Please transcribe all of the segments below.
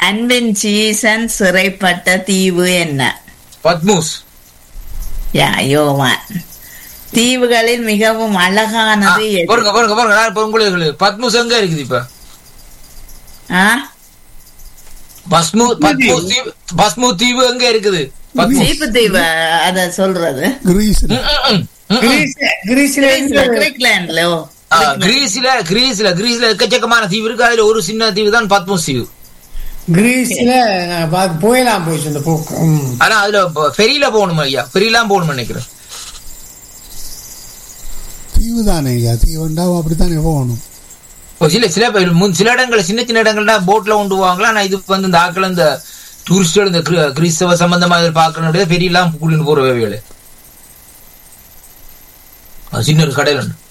அன்பின் சீசன் சிறைப்பட்ட தீவு என்ன பத்மூஸ் யா யோவான் தீவுகளில் மிகவும் அழகானது எது? பாருங்க பாருங்க பாருங்க நான் இப்ப உங்களுக்கு பத்மூஸ் எங்க இருக்குது இப்ப ஆ? பஸ்மு பத்மூஸ் தீவு பஸ்மு தீவு எங்க இருக்குது பத்மூஸ் சீப்பு தீவு அத சொல்றது கிரீஸ் ம், ம், ம், ம். கிரீஸ் கிரீஸ்ல கிரீஸ்ல, கிரீக்லாண்ட்ல ஓ ஆ, கிரீஸ்ல கிரீஸ்ல கிரீஸ்ல எக்கச்சக்கமான தீவு இருக்கு அதுல ஒரு சின்ன தீவு தான் பத்மூஸ் தீவு கிரீஸ்ல நான் பார்த்து போயலாம் போயிடுச்சு அந்த போக்கு ம். ஆனா அதுல ஃபெரியில போகணும் ஐயா ஃபெரிலாம் போகணும் நினைக்கிறேன் தீவு தானே ஐயா தீவுண்டா அப்படித்தானே போகணும் இப்போ சில சில பேர் முன் சில இடங்கள் சின்ன சின்ன இடங்கள்ல போட்ல கொண்டு போவாங்களா ஆனா இது வந்து இந்த ஆக்கள் இந்த டூரிஸ்டோட இந்த கிரி- கிறிஸ்தவ சம்பந்தமா இதில் பார்க்கணும் பெரியலாம் கூட்டிட்டு போற வேலைகள் அது சின்ன ஒரு கடையில் உண்டு.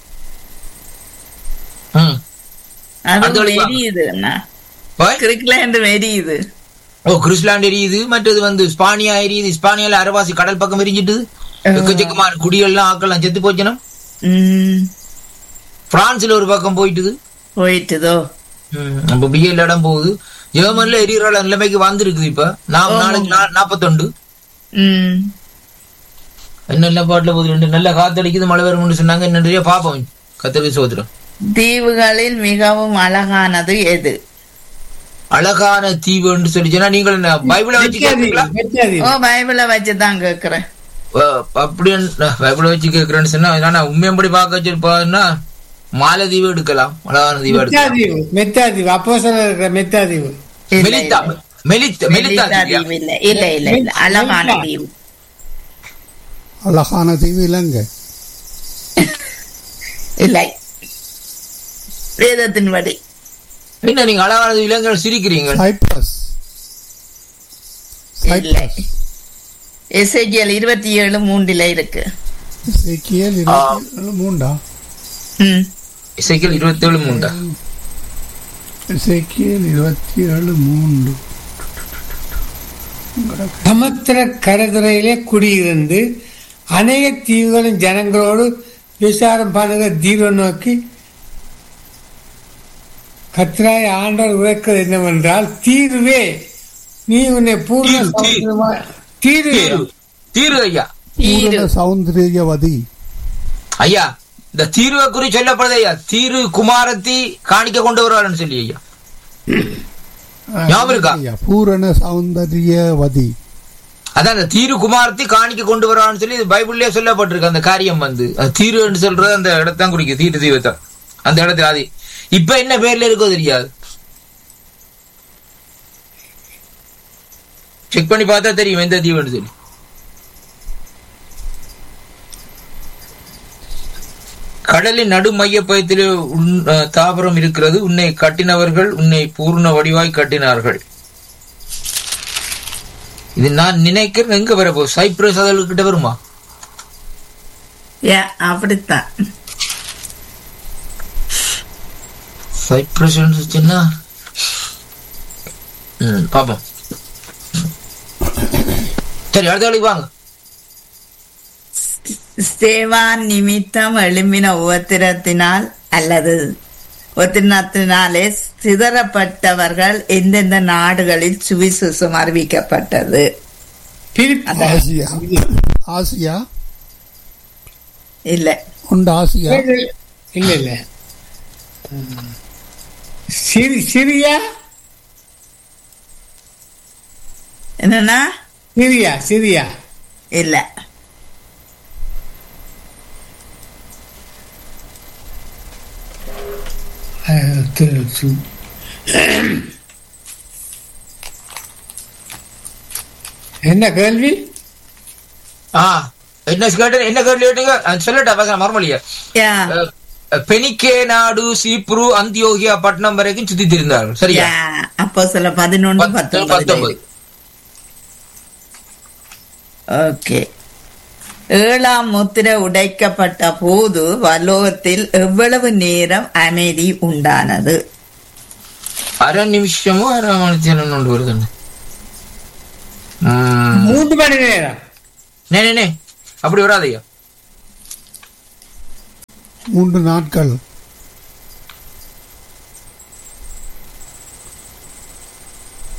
ம் அது அடுத்த வழி வா. எரியுது அண்ணா போய். கிரிக்லாண்ட் எரியுது ஓ கிறிஸ்லாண்ட் எரியுது மற்றது வந்து ஸ்பானியா எரியுது ஸ்பானியால அரவாசி கடல் பக்கம் எரிஞ்சிட்டு எக்கச்சக்கமான குடிகள்லாம் ஆக்கெல்லாம் செத்து போச்சுனா ம் பிரான்ஸ்ல ஒரு பக்கம் போயிட்டுது போயிட்டுதோ ம், அப்ப பிஎல் இடம் போகுது ஜெர்மன்ல எரியுற நிலைமைக்கு வந்திருக்குது இப்ப நாம் நாளைக்கு நா- நாப்பத்தொண்டு ம் என்ன நல்ல பாட்டுல போகுது ரெண்டு நல்ல காத்தடிக்குது மழை வரும்னு சொன்னாங்க நிறைய பாப்போம் கத்தரி சோதரம் தீவுகளில் மிகவும் அழகானது எது அழகான தீவுன்னு சொல்லி சொன்னா நீங்கள் என்ன பைபிளை வச்சு கேட்குறீங்களா வெற்றியாதீவு. ஓ பைபிளை வச்சுதான் கேக்குறேன் அப்படி பைபிளை வச்சு கேட்கறேன்னு சொன்னா நான் உண்மையம்படி பார்க்க வச்சிருப்பான்னா மாலதீவு எடுக்கலாம் அழகான தீவு எடுக்கலாம் மெத்தாதீவு மெத்தாதீவு அப்போ இருக்கிற மெத்தாதீவு இல்ல, மெலித்தா இல்ல. மெலித்த மெலித்தா மெலிதா தீவியா? தீவு இல்ல இல்ல இல்ல இல்ல அழகான மெலிதா. தீவு அழகான தீவு இல்லைங்க இல்லை வேதத்தின்படி என்ன நீங்க அழகான இளைஞர்கள் சிரிக்கிறீங்க சைப்ரஸ் இல்லை சைப்ரஸ் எஸ்ஐஜிஎல் இருபத்தி ஏழு மூன்றுல இருக்கு இசைக்கியல் இருபத்தி ஏழு மூண்டா ம் இசைக்கல் இருபத்தி ஏழு மூண்டா இசைக்கியல் இருபத்தி ஏழு மூன்று சமுத்திர கடற்கரையிலே குடியிருந்து அநேக தீவுகளின் ஜனங்களோடு விசாரம் பண்ணுகிற தீர்வை நோக்கி கத்திராய் ஆண்டவர் உரைக்கிறது என்னவென்றால் தீர்வே நீ உன்னை பூர்ண தீரு, தீரு. சமுத்திரமா- தீர்வே தீரு தீரு ஐயா தீரு பூரண சௌந்தரியவதி ஐயா இந்த தீர்வை குறி சொல்லப்படுது ஐயா தீரு குமாரத்தி காணிக்க கொண்டு வருவாருன்னு சொல்லி ஐயா ஞாபகம் இருக்கா? ஐயா, பூரண சௌந்தரியவதி அதான் அந்த தீரு குமாரத்தி காணிக்க கொண்டு வருவான்னு சொல்லி இது பைபிள்லயே சொல்லப்பட்டிருக்கு அந்த காரியம் வந்து அது தீருன்னு சொல்றது அந்த இடத்தான் குறிக்கும் தீரு தீவத்தை அந்த இடத்துல அது இப்ப என்ன பேர்ல இருக்கோ தெரியாது செக் பண்ணி பார்த்தா தெரியும் எந்த தீவுன்னு சொல்லி கடலின் நடு மையப்பயத்திலே உன் அஹ், தாவரம் இருக்கிறது உன்னை கட்டினவர்கள் உன்னை பூர்ண வடிவாய் கட்டினார்கள் இது நான் நினைக்கிறேன் எங்க வரப்போ சைப்ரஸ் அதற்கு வருமா ஏ அப்படித்தான் சைப்ரஸ் சொன்னா ம் பாப்போம் சரி அடுத்த வேலைக்கு வாங்க ஸ்தேவான் நிமித்தம் எழும்பின உபத்திரத்தினால் அல்லது உபத்திரத்தினாலே சிதறப்பட்டவர்கள் எந்தெந்த நாடுகளில் சுவிசேஷம் அறிவிக்கப்பட்டது பிலிப் ஆசியா ஆசியா இல்ல உண்டு ஆசியா இல்ல இல்ல சிரி- சிரியா என்னன்னா சிரியா சிரியா இல்ல அஹ், திரு- சு- என்ன கேள்வி ஆ என்ன கேட்டு என்ன கேள்வி கேட்டீங்க அஹ் சொல்லட்டா பேச மறுமொழியா யா பெனிக்கே நாடு சீப்ரு அந்தியோகியா பட்டணம் வரைக்கும் சுத்தி திரிந்தார்கள் சரியா யா அப்போ சில பதினொன்று பத்து- பத்தொன்பது பத்தொன்பது ஓகே ஏழாம் முத்திரை உடைக்கப்பட்ட போது வலோகத்தில் எவ்வளவு நேரம் அமைதி உண்டானது அரை நிமிஷமோ அரை மணி நேரம் ஒன்று வருதுன்னு ம். மூன்று மணி நேரம் நே நே, நே அப்படி வராதையா மூன்று நாட்கள்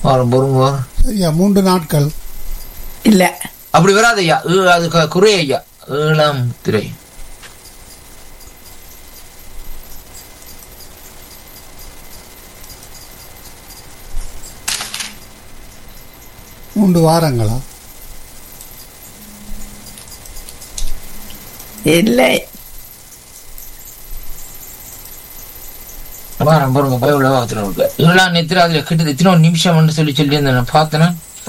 வாரம் பொறுங்க சரியா மூன்று நாட்கள் இல்ல அப்படி வராது ஐயா ஏ- அது க- குறை ஐயா ஏழாம் முத்திரை மூன்று வாரங்களா இல்லை வாரம் பொறுங்க பைபிள் வார்த்தை இருக்கு ஏழாம் நேத்திர அதுல கிட்ட எத்தனை நிமிஷம் சொல்லி சொல்லி இருந்தேன் நான் பார்த்தேன்னா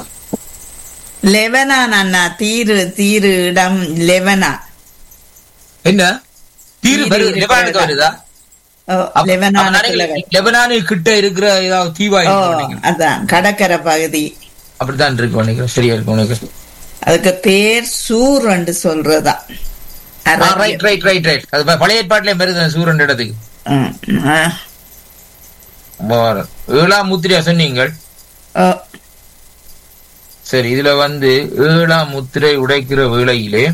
லெவனான் அண்ணா தீரு தீரு இடம் லெவனா என்ன தீரு தீரு வருது இருக்கிற லெபனானுக்கு இடம். வருதா ஓ, அப்ப- லெபனான் அப்ப நினைக்கிறேன், லெபனானு கிட்ட இருக்கிற ஏதாவது தீவா ஓ இருக்கும் நினைக்கிறேன். அதான் கடற்கரை பகுதி அப்படித்தான் இருக்கு நினைக்கிறேன் சரியா இருக்கும் நினைக்கிறேன் அதுக்கு பேர் சூர் என்று சொல்றதா ரைட் ரைட் ரைட் ரைட் அது ப- பழைய ஏற்பாட்டிலே வருது சூரன் இடத்துக்கு ம், ஆ. வாரம். ஏழாம் முத்திரையா சொன்னீங்கள் ஓ, சரி இதுல வந்து ஏழாம் முத்திரை உடைக்கிற வேளையிலே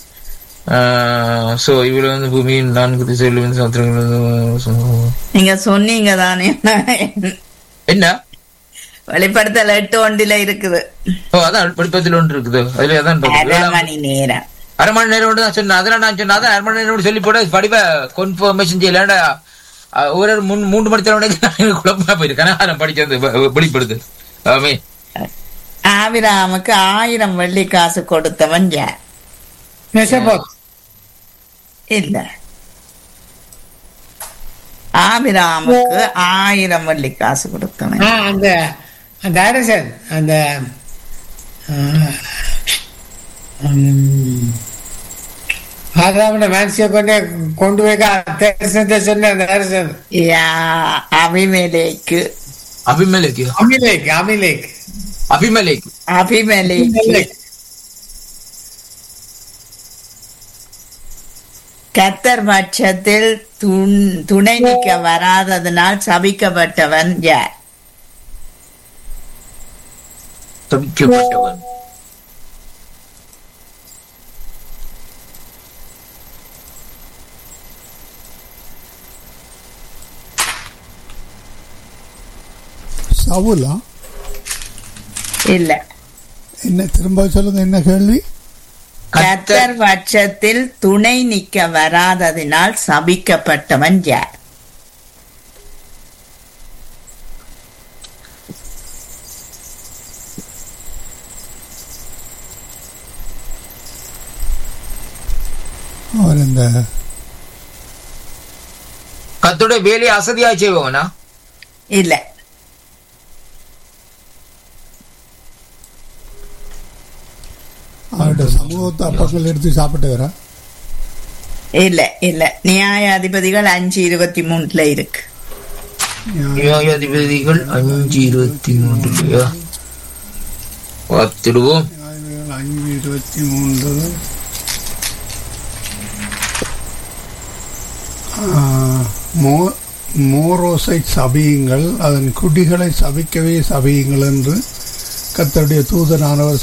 சோ இவள வந்து பூமியின் நான்கு திசையில் வந்து சமுத்திரங்கள் நீங்க சொன்னீங்க தானே என்ன வெளிப்படுத்தல் எட்டு ஒன்றில இருக்குது ஓ அதான் படிப்பத்தில் ஒன்று இருக்குது அதுல அதான் இருக்கு. அரை ஏழாம் மணி நேரம் அரை மணி நேரம் தான் சொன்னேன் அதெல்லாம் நான் சொன்னேன் அதான் அரை மணி நேரம் சொல்லி போட படிப்ப கன்ஃபர்மேஷன் செய்யலடா ஒரு ஒரு மூணு மூன்று மணி நேரம் குழப்பமா போயிருக்கேன் நான் படிக்கிறது வ- வெளிப்படுது ஆமே ஆபிராமுக்கு ஆயிரம் வெள்ளி காசு கொடுத்தவன் யார் மெசபோத் இல்ல ஆபிராமுக்கு ஆயிரம் வெள்ளி காசு கொடுத்தவன் ஆ, அந்த அந்த அரசன் அந்த ஆ, ம், ஆதாமோட மனசிய கொண்டு கொண்டு போய் தரிசனத்தை சொன்ன அந்த அரசன் யா அபிமேலேக்கு அபிமலேக்கு அமிலேக் அமிலேக் அபிமலேக்கு அபிமேலேக்கு கத்தர் பட்சத்தில் துண்- துணை நிற்க வராததனால் சபிக்கப்பட்டவன் யார் தவிக்கப்பட்டவன் சவுலா இல்ல என்ன திரும்ப சொல்லுங்க என்ன கேள்வி கத்தர் பட்சத்தில் துணை நிற்க வராததினால் சபிக்கப்பட்டவன் யார் அவர் இந்த கத்தோட வேலையை அசதியா செய்வவனா இல்ல அவருடைய சமூகத்தை அப்பங்கள் எடுத்து சாப்பிட்டவரா இல்ல இல்ல நியாயாதிபதிகள் அஞ்சு இருபத்தி மூணுல இருக்கு நியாயாதிபதிகள் அஞ்சு இருபத்தி மூன்று பார்த்துடுவோம் அஞ்சு இருபத்தி மூன்று ஆ, மோ- மோரோசை சபியுங்கள் அதன் குடிகளை சபிக்கவே சபியுங்கள் என்று கர்த்தருடைய தூதனானவர்